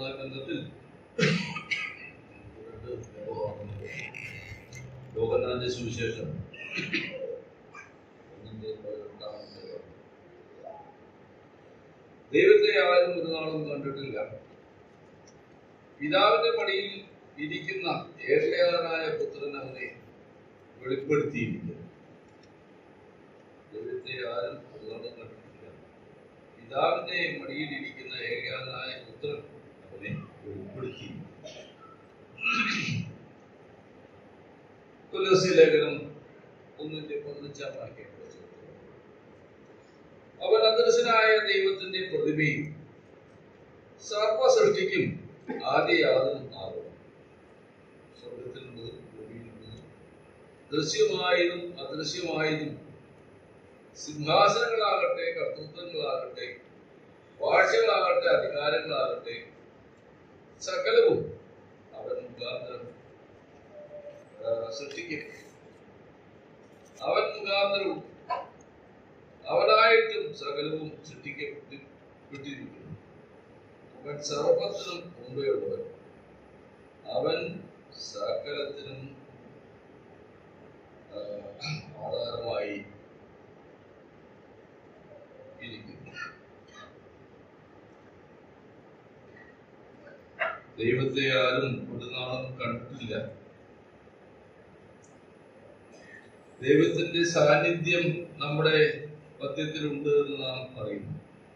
ബന്ധത്തിൽ ലോകനാഥന്റെ സുവിശേഷം ഒന്നിന്റെ പതിനെട്ടാമത്തെ വാക്യം. ദൈവത്തെ ആരും ഒരു നാളും കണ്ടിട്ടില്ല പിതാവിന്റെ പടിയിൽ ഇരിക്കുന്ന ഏകനായ പുത്രൻ അവനെ വെളിപ്പെടുത്തിയിരിക്കുന്നു ദൈവത്തെ ആരും ഒരു നാളും കണ്ടിട്ടില്ല പിതാവിന്റെ മടിയിൽ ഇരിക്കുന്ന ഏകനായ പുത്രൻ അവനെ വെളിപ്പെടുത്തി തുലസി ലേഖനം ഒന്നിന്റെ പതിനഞ്ചാം വാക്യം അവൻ അദൃശനായ ദൈവത്തിന്റെ പ്രതിമയും സർവ സൃഷ്ടിക്കും ആദ്യയാതും ആകും സ്വർഗത്തിലുള്ളതും ഭൂമിയിലുള്ളതും ദൃശ്യമായതും അദൃശ്യമായതും സിംഹാസനങ്ങളാകട്ടെ കർത്തൃത്വങ്ങളാകട്ടെ വാഴ്ചകളാകട്ടെ അധികാരങ്ങളാകട്ടെ സകലവും അവൻ മുഖാന്തരം ആ, സൃഷ്ടിക്കും അവൻ മുഖാന്തരവും അവനായിട്ടും സകലവും സൃഷ്ടിക്കപ്പെട്ടിരിക്കുന്നു അവൻ സർവത്തിനും മുമ്പേയുള്ളവൻ അവൻ സകലത്തിനും ആ, ആധാരമായി ഇരിക്കുന്നു ദൈവത്തെ ആരും ഒരു നാളും കണ്ടിട്ടില്ല ദൈവത്തിന്റെ സാന്നിധ്യം നമ്മുടെ മധ്യത്തിലുണ്ട് എന്ന് നാം അറിയുന്നു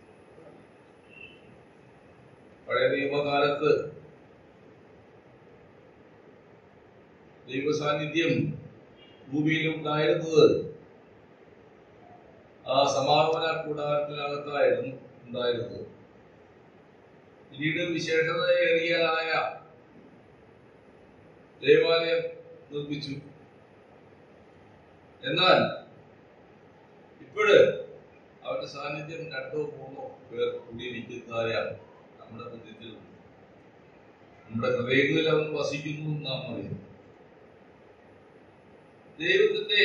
പഴയ നിയമകാലത്ത് ദൈവ സാന്നിധ്യം ഭൂമിയിൽ ഉണ്ടായിരുന്നത് ആ സമാഗമന കൂടാരത്തിനകത്തായിരുന്നു ഉണ്ടായിരുന്നത് പിന്നീട് വിശേഷതയേറിയതായ ദേവാലയം നിർമ്മിച്ചു എന്നാൽ ഇപ്പോഴ് അവരുടെ സാന്നിധ്യം രണ്ടോ മൂന്നോ പേർ കൂടിയിരിക്കുന്നതായ നമ്മുടെ ബന്ധത്തിൽ നമ്മുടെ ഹൃദയങ്ങളിൽ അവൻ വസിക്കുന്നു എന്ന് നാം അറിയുന്നു ദൈവത്തിന്റെ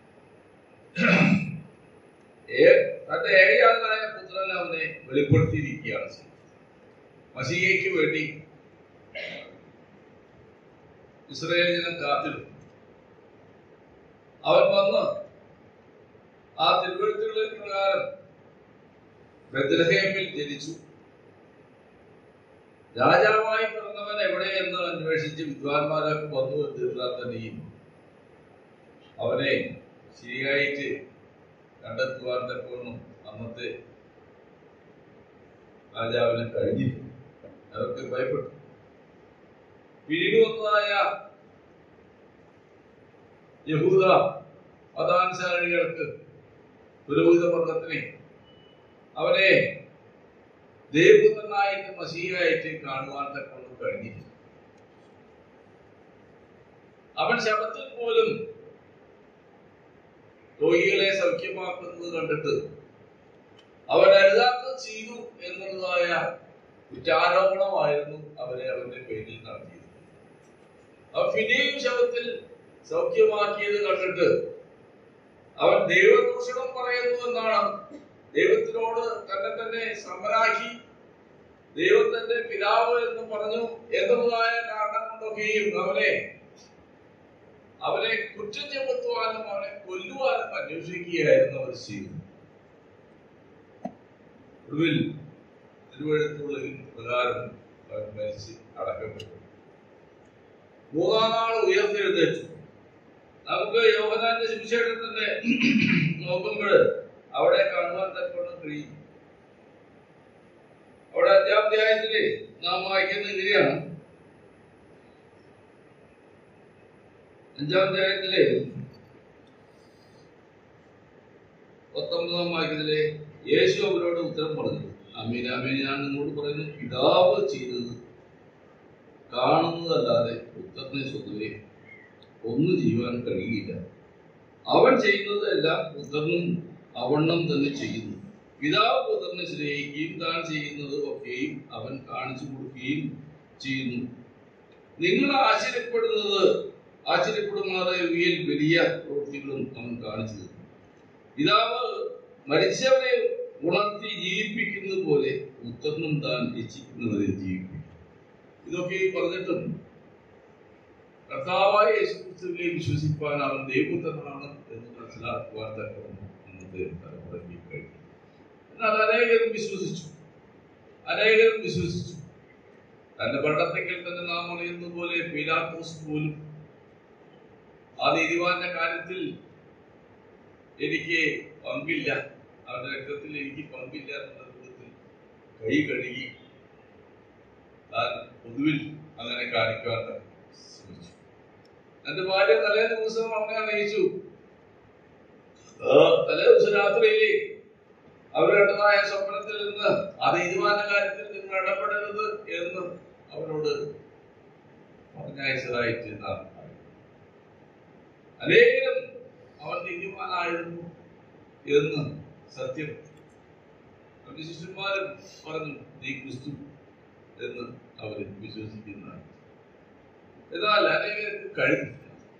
ഏ- തന്റെ ഏകയാതനായ പുത്രൻ അവനെ വെളിപ്പെടുത്തിയിരിക്കുകയാണ് ചെയ്യുന്നത്. മസീഹയ്ക്ക് വേണ്ടി ഇസ്രായേൽ ജനം കാത്തിരുന്നു അവൻ വന്ന് ആ തിരുവഴുത്തുകളിൽ പ്രകാരം ബദ്രഹേമിൽ ജനിച്ചു രാജാവായി പിറന്നവൻ എവിടെയെന്ന് അന്വേഷിച്ച് വിദ്വാൻമാരൊക്കെ വന്നു തീർന്നാൽ തന്നെയും അവനെ ശരിയായിട്ട് കണ്ടെത്തുവാൻ തക്കവണ്ണം അന്നത്തെ രാജാവിന് കഴിഞ്ഞില്ല അവർക്ക് ഭയപ്പെട്ടു പിന്നീട് വന്നതായ യഹൂദ മതാനുസാരികൾക്ക് പുരോഹിത വർഗത്തിനെ അവനെ ദൈവപുത്രനായിട്ട് മസീഹായിട്ട് കാണുവാൻ തക്കൊണ്ട് കഴിഞ്ഞില്ല അവൻ ശബത്തിൽ പോലും രോഗികളെ സൗഖ്യമാക്കുന്നത് കണ്ടിട്ട് അവൻ അരുതാത്തത് ചെയ്തു എന്നുള്ളതായ കുറ്റാരോപണമായിരുന്നു അവരെ അവന്റെ പേരിൽ നടത്തിയത് അവൻ പിന്നെയും ശബത്തിൽ സൗഖ്യമാക്കിയത് കണ്ടിട്ട് അവൻ ദൈവദൂഷണം പറയുന്നു എന്നാണ് ദൈവത്തിനോട് തന്നെ തന്നെ സമരാക്കി ദൈവം തന്റെ പിതാവ് എന്ന് പറഞ്ഞു എന്നതായ കാരണം കൊണ്ടൊക്കെയും അവനെ അവനെ കുറ്റം ചുമത്തുവാനും അവനെ കൊല്ലുവാനും അന്വേഷിക്കുകയായിരുന്നു അവർ ചെയ്യുന്നത് ഒടുവിൽ തിരുവഴുത്തുള്ളിൽ പ്രകാരം അവൻ മരിച്ച് അടക്കപ്പെട്ടു മൂന്നാം നാൾ ഉയർത്തെഴുന്നേറ്റു നമുക്ക് യോഹനാന്റെ സുവിശേഷത്തിന്റെ നോക്കുമ്പോൾ അവിടെ കാണുവാൻ തക്കോണം കഴിയും അവിടെ അഞ്ചാം അധ്യായത്തില് നാം വായിക്കുന്നത് ഇങ്ങനെയാണ് അഞ്ചാം അധ്യായത്തില് പത്തൊമ്പതാം വാക്യത്തിലെ യേശു അവരോട് ഉത്തരം പറഞ്ഞു അമീൻ അമീൻ ഞാൻ നിങ്ങളോട് പറയുന്നു പിതാവ് ചെയ്തത് കാണുന്നതല്ലാതെ പുത്രനെ സ്വതവേ ഒന്നും ചെയ്യുവാൻ കഴിയില്ല അവൻ ചെയ്യുന്നതെല്ലാം പുത്രനും അവണ്ണം തന്നെ ചെയ്യുന്നു പിതാവ് പുത്രനെ സ്നേഹിക്കുകയും താൻ ചെയ്യുന്നത് ഒക്കെയും അവൻ കാണിച്ചു കൊടുക്കുകയും ചെയ്യുന്നു നിങ്ങൾ ആശ്ചര്യപ്പെടുന്നത് ആശ്ചര്യപ്പെടുമാറ് ഇവയിൽ വലിയ പ്രവൃത്തികളും അവൻ കാണിച്ചു തരുന്നു പിതാവ് മരിച്ചവരെ ഉണർത്തി ജീവിപ്പിക്കുന്നത് പോലെ പുത്രനും താൻ ഇച്ഛിക്കുന്നവരെ ജീവിപ്പിക്കും ഇതൊക്കെ ഈ പറഞ്ഞിട്ടും കർത്താവായ യേശുക്രിസ്തുവിനെ വിശ്വസിപ്പാൻ അവൻ ദൈവപുത്രനാണ് എന്ന് മനസ്സിലാക്കുവാൻ തക്കവണ്ണം ഇന്നത്തെ തലമുറയ്ക്ക് കഴിഞ്ഞു എന്നാൽ അനേകരും വിശ്വസിച്ചു അനേകരും വിശ്വസിച്ചു തന്റെ പണ്ടത്തെങ്കിൽ തന്നെ നാം അറിയുന്ന പോലെ പീലാത്തോസ് പോലും ആ നീതിവാന്റെ കാര്യത്തിൽ എനിക്ക് പങ്കില്ല അവന്റെ രക്തത്തിൽ എനിക്ക് പങ്കില്ല എന്നുള്ള രൂപത്തിൽ കൈ കഴുകി താൻ പൊതുവിൽ അങ്ങനെ കാണിക്കാൻ ശ്രമിച്ചു എന്റെ ഭാര്യ തലേ ദിവസം അവനെ അറിയിച്ചു ആ, തലേ ദിവസം രാത്രിയിൽ അവരുടേതായ സ്വപ്നത്തിൽ നിന്ന് അത് തീരുമാന കാര്യത്തിൽ നിങ്ങൾ ഇടപെടരുത് എന്ന് അവരോട് പറഞ്ഞയച്ചതായിട്ട് നാം അറിയുന്നു. അനേകം അവൻ നീതിമാനായിരുന്നു എന്ന് സത്യം അവന്റെ ശിഷ്യന്മാരും പറഞ്ഞു നീ ക്രിസ്തു എന്ന് അവർ വിശ്വസിക്കുന്നതാണ് എന്നാൽ അനേകർക്ക് കഴിഞ്ഞില്ല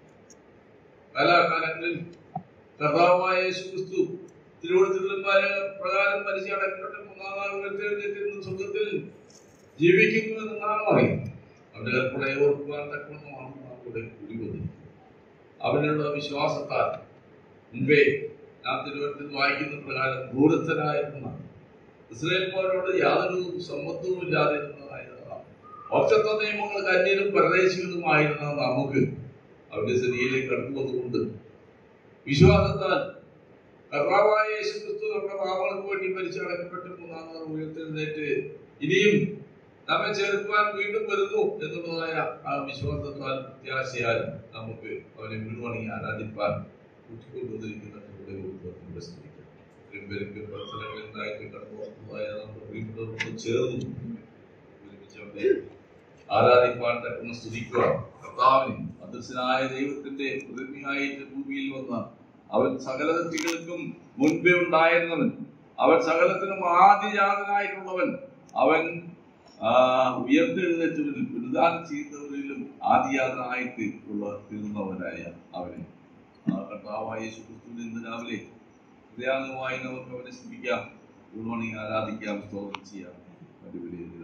കാലാകാലങ്ങളിൽ കർത്താവായ യേശു ക്രിസ്തു തിരുവനന്തപുരം പ്രകാരം മരിച്ചു അടക്കപ്പെട്ട മൂന്നാം നാൾ ഉയർത്തെഴുന്നേറ്റിരുന്ന സുഖത്തിൽ ജീവിക്കുന്നു എന്ന് നാം അറിയും അവന്റെ കൽപ്പനയെ ഓർക്കുവാൻ തക്കവണ്ണമാണ് നാം ഇവിടെ കൂടിവന്നത് അവനുള്ള വിശ്വാസത്താൽ മുൻപേ നാം തിരുവനന്തപുരത്തിൽ വായിക്കുന്ന പ്രകാരം ദൂരസ്ഥനായിരുന്ന ഇസ്രയേൽമാരോട് യാതൊരു സമ്മതവും ഇല്ലാതിരുന്നതായിരുന്നതാണ് ഒറ്റത്ത നിയമങ്ങൾ കന്യരും പരദേശികളുമായിരുന്ന നമുക്ക് അവരുടെ സ്ഥിതിയിലേക്ക് കടന്നു വന്നുകൊണ്ട് വിശ്വാസത്താൽ കർത്താവായ യേശുക്രിസ്തു നമ്മുടെ പാപങ്ങൾക്ക് വേണ്ടി മരിച്ചടക്കപ്പെട്ട് മൂന്നാം നാൾ ഉയർത്തെഴുന്നേറ്റ് ഇനിയും നമ്മെ ചേർക്കുവാൻ വീണ്ടും വരുന്നു എന്നുള്ളതായ ആ വിശ്വാസത്താൽ പ്രത്യാശയാൽ നമുക്ക് അവനെ വീണ്ടുവണങ്ങി ആരാധിപ്പാൻ കൂട്ടിക്കൊണ്ടുവന്നിരിക്കുന്ന നമ്മുടെ യോഗത്തെ സ്തുതിക്കാം ഇത്രയും പേർക്ക് പല സ്ഥലങ്ങളിൽ നിന്നായിട്ട് കടന്നു വന്നതായ നമ്മുടെ പ്രിയപ്പെട്ടവരോട് ചേർന്നു ഒരുമിച്ച് അവനെ ആരാധിപ്പാൻ തക്കുന്ന സ്തുതിക്കുക കർത്താവിന് അദൃശ്യനായ ദൈവത്തിന്റെ പ്രതിമയായിട്ട് ഭൂമിയിൽ വന്ന അവൻ സകല സൃഷ്ടികൾക്കും മുൻപേ ഉണ്ടായിരുന്നവൻ അവൻ സകലത്തിനും ആദിജാതനായിട്ടുള്ളവൻ അവൻ ആ, ഉയർത്തെഴുന്നേറ്റവരിൽ പ്രതിദാനം ചെയ്യുന്നവരിലും ആദിജാതനായിട്ട് ഉള്ള തീർന്നവനായ അവനെ ആ കർത്താവായ യേശുക്രിസ്തുവിൽ ഇന്ന് രാവിലെ ഹൃദയാംഗമായി നമുക്ക് അവനെ സ്തുതിക്കാം ഗുണമണി ആരാധിക്കാം സ്തോത്രം ചെയ്യാം അടിപൊളി